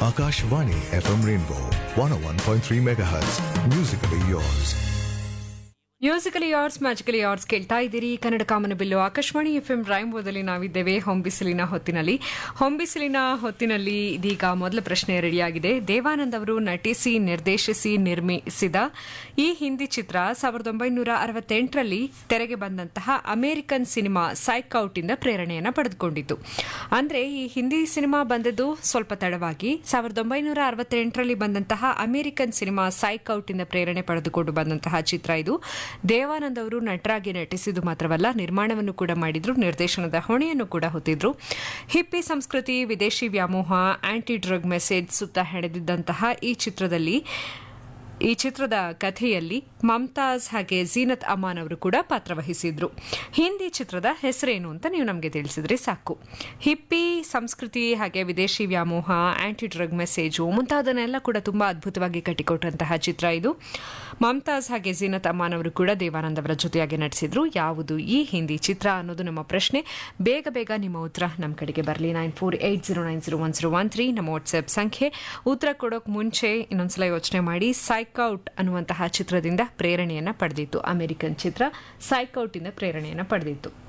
Akashvani FM Rainbow 101.3 MHz. Musically yours. Musically yours magically yours ಕೇಳ್ತಾ ಇದ್ದೀರಿ ಕನ್ನಡ ಕಾಮನ ಬಿಲ್ಲು ಆಕಾಶವಾಣಿ ಎಫ್ ಎಂ ರಾಯಂಬೋದಲ್ಲಿ ನಾವಿದ್ದೇವೆ ಹೊಂಬಿಸಿಲಿನ ಹೊತ್ತಿನಲ್ಲಿ ಹೊಂಬಿಸಿಲಿನ ಹೊತ್ತಿನಲ್ಲಿ ಇದೀಗ ಮೊದಲ ಪ್ರಶ್ನೆ ರೆಡಿಯಾಗಿದೆ ದೇವಾನಂದ್ ಅವರು ನಟಿಸಿ ನಿರ್ದೇಶಿಸಿ ನಿರ್ಮಿಸಿದ ಈ ಹಿಂದಿ ಚಿತ್ರ ಸಾವಿರದ ಒಂಬೈನೂರ ಅರವತ್ತೆಂಟರಲ್ಲಿ ತೆರೆಗೆ ಬಂದಂತಹ ಅಮೆರಿಕನ್ ಸಿನಿಮಾ ಸೈಕ್ಔಟ್ ಇಂದ ಪ್ರೇರಣೆಯನ್ನು ಪಡೆದುಕೊಂಡಿತ್ತು ಅಂದ್ರೆ ಈ ಹಿಂದಿ ಸಿನಿಮಾ ಬಂದದ್ದು ಸ್ವಲ್ಪ ತಡವಾಗಿ ಸಾವಿರದ ಒಂಬೈನೂರ ಅರವತ್ತೆಂಟರಲ್ಲಿ ಬಂದಂತಹ ಅಮೆರಿಕನ್ ಸಿನಿಮಾ ಸೈಕ್ಔಟ್ ಇಂದ ಪ್ರೇರಣೆ ಪಡೆದುಕೊಂಡು ಬಂದಂತಹ ಚಿತ್ರ ಇದು ದೇವಾನಂದ್ ಅವರು ನಟರಾಗಿ ನಟಿಸಿದ್ದು ಮಾತ್ರವಲ್ಲ ನಿರ್ಮಾಣವನ್ನು ಕೂಡ ಮಾಡಿದ್ರು ನಿರ್ದೇಶನದ ಹೊಣೆಯನ್ನು ಕೂಡ ಹೊತ್ತಿದ್ರು ಹಿಪ್ಪಿ ಸಂಸ್ಕೃತಿ ವಿದೇಶಿ ವ್ಯಾಮೋಹ ಆಂಟಿ ಡ್ರಗ್ ಮೆಸೇಜ್ ಸುತ್ತ ಹೆಣೆದಿದ್ದಂತಹ ಈ ಚಿತ್ರದಲ್ಲಿ ಈ ಚಿತ್ರದ ಕಥೆಯಲ್ಲಿ ಮಮ್ತಾಜ್ ಹಾಗೆ ಜೀನತ್ ಅಮಾನ್ ಅವರು ಕೂಡ ಪಾತ್ರವಹಿಸಿದ್ರು ಹಿಂದಿ ಚಿತ್ರದ ಹೆಸರೇನು ಅಂತ ನೀವು ನಮಗೆ ತಿಳಿಸಿದ್ರೆ ಸಾಕು ಹಿಪ್ಪಿ ಸಂಸ್ಕೃತಿ ಹಾಗೆ ವಿದೇಶಿ ವ್ಯಾಮೋಹ ಆಂಟಿ ಡ್ರಗ್ ಮೆಸೇಜು ಮುಂತಾದನ್ನೆಲ್ಲ ಕೂಡ ತುಂಬಾ ಅದ್ಭುತವಾಗಿ ಕಟ್ಟಿಕೊಟ್ಟಂತಹ ಚಿತ್ರ ಇದು ಮಮ್ತಾಜ್ ಹಾಗೆ ಜೀನತ್ ಅಮಾನ್ ಅವರು ಕೂಡ ದೇವಾನಂದ್ ಅವರ ಜೊತೆಯಾಗಿ ನಟಿಸಿದ್ರು ಯಾವುದು ಈ ಹಿಂದಿ ಚಿತ್ರ ಅನ್ನೋದು ನಮ್ಮ ಪ್ರಶ್ನೆ ಬೇಗ ಬೇಗ ನಿಮ್ಮ ಉತ್ತರ ನಮ್ಮ ಕಡೆಗೆ ಬರಲಿ nine four eight zero nine zero one zero one three ನಮ್ಮ ವಾಟ್ಸ್ಆಪ್ ಸಂಖ್ಯೆ ಉತ್ತರ ಕೊಡೋಕೆ ಮುಂಚೆ ಇನ್ನೊಂದ್ಸಲ ಯೋಚನೆ ಮಾಡಿ ಸೈಕೌಟ್ ಅನ್ನುವಂತಹ ಚಿತ್ರದಿಂದ ಪ್ರೇರಣೆಯನ್ನ ಪಡೆದಿತ್ತು ಅಮೆರಿಕನ್ ಚಿತ್ರ ಸೈಕೌಟ್ ಇಂದ ಪ್ರೇರಣೆಯನ್ನ ಪಡೆದಿತ್ತು